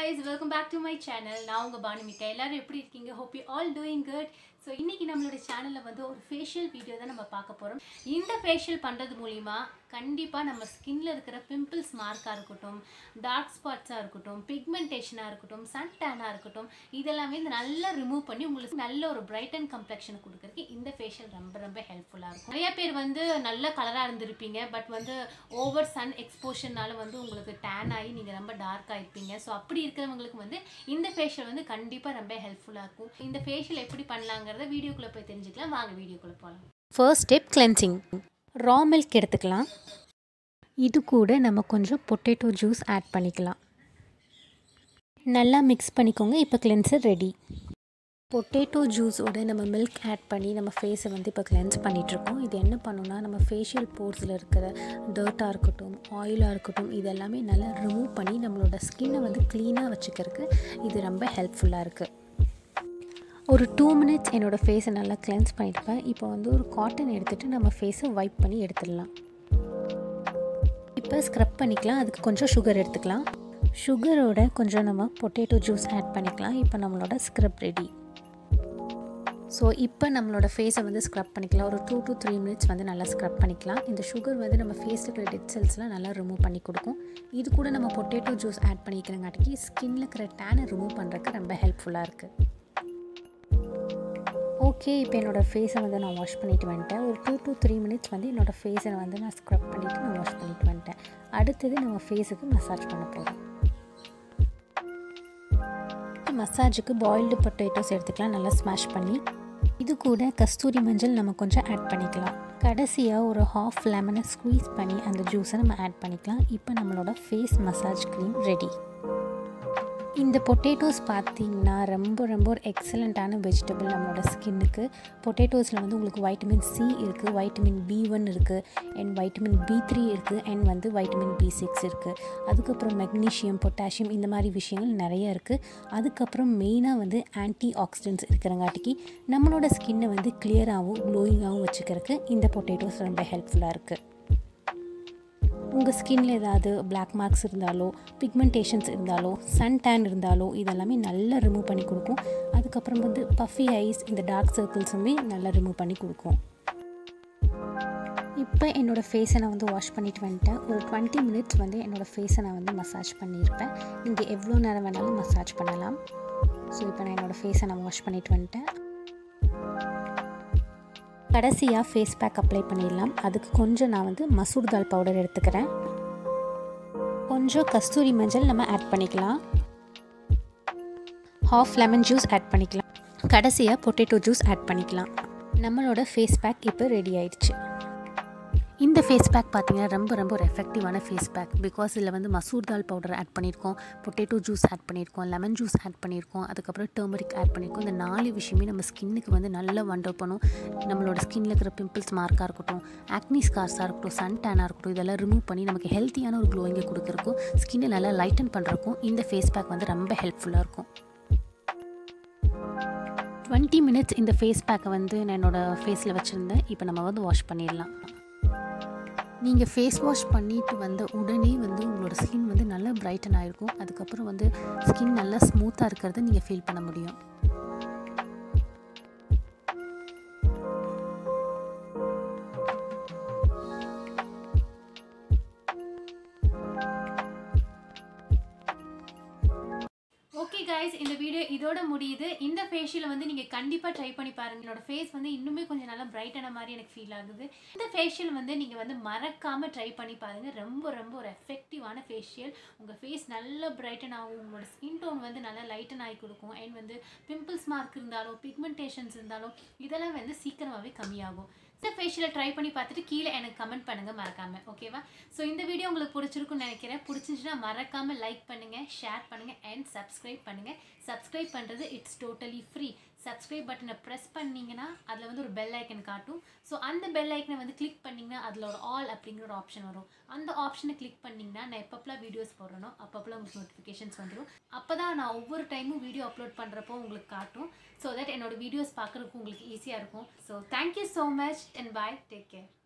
guys welcome back to my channel நான் உங்கள் பானுமிகா எல்லாரும் எப்படி இருக்கீங்க hope you all doing good so இன்றைக்கி நம்மளோட சேனலில் வந்து ஒரு ஃபேஷியல் வீடியோ தான் நம்ம பார்க்க போகிறோம் இந்த ஃபேஷியல் பண்ணுறது மூலிமா கண்டிப்பாக நம்ம ஸ்கின்ல இருக்கிற பிம்பிள்ஸ் மார்க்காக இருக்கட்டும் டார்க் ஸ்பாட்ஸாக இருக்கட்டும் பிக்மெண்டேஷனாக இருக்கட்டும் சன் டேனாக இருக்கட்டும் இதெல்லாமே இந்த நல்லா ரிமூவ் பண்ணி உங்களுக்கு நல்ல ஒரு பிரைட் அண்ட் கம்ப்ளெக்ஷன் கொடுக்கறதுக்கு இந்த ஃபேஷியல் ரொம்ப ரொம்ப ஹெல்ப்ஃபுல்லாக இருக்கும் நிறைய பேர் வந்து நல்ல கலராக இருந்திருப்பீங்க பட் வந்து ஓவர் சன் எக்ஸ்போஷர்னால வந்து உங்களுக்கு டேன் ஆகி நீங்கள் ரொம்ப டார்க் ஆயிருப்பீங்க ஸோ அப்படி இருக்கிறவங்களுக்கு வந்து இந்த ஃபேஷியல் வந்து கண்டிப்பாக ரொம்ப ஹெல்ப்ஃபுல்லாக இருக்கும் இந்த ஃபேஷியல் எப்படி பண்ணலாங்கிறத வீடியோக்குள்ளே போய் தெரிஞ்சுக்கலாம் வாங்க வீடியோக்குள்ளே போகலாம் first step cleansing raw milk எடுத்துக்கலாம் இது கூட நம்ம கொஞ்சம் பொட்டேட்டோ ஜூஸ் ஆட் பண்ணிக்கலாம் நல்லா மிக்ஸ் பண்ணிக்கோங்க இப்போ கிளென்சர் ரெடி பொட்டேட்டோ ஜூஸோட நம்ம மில்க் ஆட் பண்ணி நம்ம ஃபேஸை வந்து இப்போ கிளென்ஸ் பண்ணிகிட்ருக்கோம் இது என்ன பண்ணுன்னா நம்ம ஃபேஷியல் போர்ஸில் இருக்கிற டர்ட்டாக இருக்கட்டும் ஆயிலாக இருக்கட்டும் இதெல்லாமே நல்லா ரிமூவ் பண்ணி நம்மளோட ஸ்கின்னை வந்து க்ளீனாக வச்சுக்கிறதுக்கு இது ரொம்ப ஹெல்ப்ஃபுல்லாக இருக்குது ஒரு டூ மினிட்ஸ் என்னோடய ஃபேஸை நல்லா கிளென்ஸ் பண்ணியிருப்பேன் இப்போ வந்து ஒரு காட்டன் எடுத்துகிட்டு நம்ம ஃபேஸை வைப் பண்ணி எடுத்துடலாம் இப்போ ஸ்க்ரப் பண்ணிக்கலாம் அதுக்கு கொஞ்சம் சுகர் எடுத்துக்கலாம் சுகரோட கொஞ்சம் நம்ம பொட்டேட்டோ ஜூஸ் ஆட் பண்ணிக்கலாம் இப்போ நம்மளோட ஸ்க்ரப் ரெடி ஸோ இப்போ நம்மளோட ஃபேஸை வந்து ஸ்க்ரப் பண்ணிக்கலாம் ஒரு டூ டு த்ரீ மினிட்ஸ் வந்து நல்லா ஸ்க்ரப் பண்ணிக்கலாம் இந்த சுகர் வந்து நம்ம ஃபேஸில் இருக்கிற டெட் செல்ஸ்லாம் நல்லா ரிமூவ் பண்ணி கொடுக்கும் இது கூட நம்ம பொட்டேட்டோ ஜூஸ் ஆட் பண்ணிக்கிறங்காட்டிக்கு ஸ்கின்ல இருக்கிற டேனை ரிமூவ் பண்ணுறதுக்கு ரொம்ப ஹெல்ப்ஃபுல்லாக இருக்குது ஓகே இப்போ என்னோடய ஃபேஸை வந்து நான் வாஷ் பண்ணிட்டு வந்துட்டேன் ஒரு டூ டு த்ரீ மினிட்ஸ் வந்து என்னோடய ஃபேஸை வந்து நான் ஸ்க்ரப் பண்ணிவிட்டு நான் வாஷ் பண்ணிட்டு வந்துட்டேன் அடுத்தது நம்ம ஃபேஸுக்கு மசாஜ் பண்ண போகிறோம் மசாஜுக்கு பாயில்டு பொட்டேட்டோஸ் எடுத்துக்கலாம் நல்லா ஸ்மாஷ் பண்ணி இது கூட கஸ்தூரி மஞ்சள் நம்ம கொஞ்சம் ஆட் பண்ணிக்கலாம் கடைசியாக ஒரு ஹாஃப் லெமனை ஸ்க்வீஸ் பண்ணி அந்த ஜூஸை நம்ம ஆட் பண்ணிக்கலாம் இப்போ நம்மளோட ஃபேஸ் மசாஜ் க்ரீம் ரெடி இந்த பொட்டேட்டோஸ் பார்த்திங்கன்னா ரொம்ப ரொம்ப ஒரு எக்ஸலண்ட்டான வெஜிடபிள் நம்மளோட ஸ்கின்னுக்கு பொட்டேட்டோஸில் வந்து உங்களுக்கு வைட்டமின் சி இருக்குது வைட்டமின் பி ஒன் இருக்குது அண்ட் வைட்டமின் பி த்ரீ இருக்குது அண்ட் வந்து வைட்டமின் பி சிக்ஸ் இருக்குது அதுக்கப்புறம் மெக்னீஷியம் பொட்டாசியம் இந்த மாதிரி விஷயங்கள் நிறைய இருக்குது அதுக்கப்புறம் மெயினாக வந்து ஆன்டி ஆக்சிடென்ட்ஸ் இருக்கிறங்காட்டிக்கு நம்மளோட ஸ்கின்னை வந்து கிளியராகவும் க்ளோயிங்காகவும் வச்சுக்கிறதுக்கு இந்த பொட்டேட்டோஸ் ரொம்ப ஹெல்ப்ஃபுல்லாக இருக்குது உங்கள் ஸ்கின்ல ஏதாவது பிளாக் மார்க்ஸ் இருந்தாலோ பிக்மெண்டேஷன்ஸ் இருந்தாலோ சன் டேன் இருந்தாலோ இதெல்லாமே நல்லா ரிமூவ் பண்ணி கொடுக்கும் அதுக்கப்புறம் வந்து பஃபி ஐஸ் இந்த டார்க் சர்க்கிள்ஸுமே நல்லா ரிமூவ் பண்ணி கொடுக்கும் இப்போ என்னோடய ஃபேஸை நான் வந்து வாஷ் பண்ணிட்டு வந்துட்டேன் ஒரு டுவெண்ட்டி மினிட்ஸ் வந்து என்னோடய ஃபேஸை நான் வந்து மசாஜ் பண்ணியிருப்பேன் நீங்கள் எவ்வளோ நேரம் வேணாலும் மசாஜ் பண்ணலாம் ஸோ இப்போ நான் என்னோடய ஃபேஸை நான் வாஷ் பண்ணிட்டு வந்துட்டேன் கடைசியாக ஃபேஸ் பேக் அப்ளை பண்ணிடலாம் அதுக்கு கொஞ்சம் நான் வந்து மசூர் தால் பவுடர் எடுத்துக்கிறேன் கொஞ்சம் கஸ்தூரி மஞ்சள் நம்ம ஆட் பண்ணிக்கலாம் ஹாஃப் லெமன் ஜூஸ் ஆட் பண்ணிக்கலாம் கடைசியாக பொட்டேட்டோ ஜூஸ் ஆட் பண்ணிக்கலாம் நம்மளோட ஃபேஸ் பேக் இப்போ ரெடி ஆயிடுச்சு இந்த ஃபேஸ் பேக் பார்த்தீங்கன்னா ரொம்ப ரொம்ப ஒரு எஃபெக்டிவான ஃபேஸ் பேக் பிகாஸ் இதில் வந்து மசூர் தால் பவுடர் ஆட் பண்ணியிருக்கோம் பொட்டேட்டோ ஜூஸ் ஆட் பண்ணியிருக்கோம் லெமன் ஜூஸ் ஆட் பண்ணியிருக்கோம் அதுக்கப்புறம் டர்மரிக் ஆட் பண்ணியிருக்கோம் இந்த நாலு விஷயமே நம்ம ஸ்கின்னுக்கு வந்து நல்லா வண்டர் பண்ணும் நம்மளோட ஸ்கின்னில் இருக்கிற பிம்பிள்ஸ் மார்க்காக இருக்கட்டும் ஆக்னி ஸ்கார்ஸாக இருக்கட்டும் சன் டேனாக இருக்கட்டும் இதெல்லாம் ரிமூவ் பண்ணி நமக்கு ஹெல்த்தியான ஒரு க்ளோயிங்கை கொடுக்குறக்கும் ஸ்கின்னை நல்லா லைட்டன் பண்ணுறக்கும் இந்த ஃபேஸ் பேக் வந்து ரொம்ப ஹெல்ப்ஃபுல்லாக இருக்கும் டுவெண்ட்டி மினிட்ஸ் இந்த ஃபேஸ் பேக்கை வந்து நான் என்னோடய ஃபேஸில் வச்சுருந்தேன் இப்போ நம்ம வந்து வாஷ் பண்ணிடலாம் நீங்கள் ஃபேஸ் வாஷ் பண்ணிட்டு வந்த உடனே வந்து உங்களோட ஸ்கின் வந்து நல்லா பிரைட்டன் ஆகிருக்கும் அதுக்கப்புறம் வந்து ஸ்கின் நல்லா ஸ்மூத்தாக இருக்கிறத நீங்கள் ஃபீல் பண்ண முடியும் ஓகே கைஸ் இந்த வீடியோ இதோட முடியுது இந்த ஃபேஷியல் வந்து நீங்கள் கண்டிப்பாக ட்ரை பண்ணி பாருங்க என்னோட ஃபேஸ் வந்து இன்னுமே கொஞ்சம் நல்லா பிரைட்டான மாதிரி எனக்கு ஃபீல் ஆகுது இந்த ஃபேஷியல் வந்து நீங்கள் வந்து மறக்காமல் ட்ரை பண்ணி பாருங்கள் ரொம்ப ரொம்ப ஒரு எஃபெக்டிவான ஃபேஷியல் உங்கள் ஃபேஸ் நல்ல பிரைட்டன் ஆகும் உங்களோட ஸ்கின் டோன் வந்து நல்லா லைட்டன் ஆகி கொடுக்கும் அண்ட் வந்து பிம்பிள்ஸ் மார்க் இருந்தாலும் பிக்மெண்டேஷன்ஸ் இருந்தாலும் இதெல்லாம் வந்து சீக்கிரமாகவே கம்மியாகும் இந்த ஃபேஷியலை ட்ரை பண்ணி பார்த்துட்டு கீழே எனக்கு கமெண்ட் பண்ணுங்கள் மறக்காமல் ஓகேவா ஸோ இந்த வீடியோ உங்களுக்கு பிடிச்சிருக்குன்னு நினைக்கிறேன் பிடிச்சிருந்துச்சுன்னா மறக்காமல் லைக் பண்ணுங்கள் ஷேர் பண்ணுங்கள் அண்ட் சப்ஸ்கிரைப் பண்ணுங்கள் சப்ஸ்கிரைப் பண்ணுறது இட்ஸ் டோட்டலி ஃப்ரீ சப்ஸ்கிரைப் பட்டனை ப்ரெஸ் பண்ணிங்கன்னா அதில் வந்து ஒரு பெல் ஐக்கன் காட்டும் ஸோ அந்த பெல் ஐக்கனை வந்து கிளிக் பண்ணிங்கன்னா அதில் ஒரு ஆல் அப்படிங்கிற ஒரு ஆப்ஷன் வரும் அந்த ஆப்ஷனை கிளிக் பண்ணிங்கன்னா நான் எப்பப்பெல்லாம் வீடியோஸ் போடுறனோ அப்பப்பெல்லாம் உங்களுக்கு நோட்டிஃபிகேஷன்ஸ் வந்துடும் அப்போ தான் நான் ஒவ்வொரு டைமும் வீடியோ அப்லோட் பண்ணுறப்போ உங்களுக்கு காட்டும் ஸோ தட் என்னோட வீடியோஸ் பார்க்குறதுக்கு உங்களுக்கு ஈஸியாக இருக்கும் so thank you so much and bye take care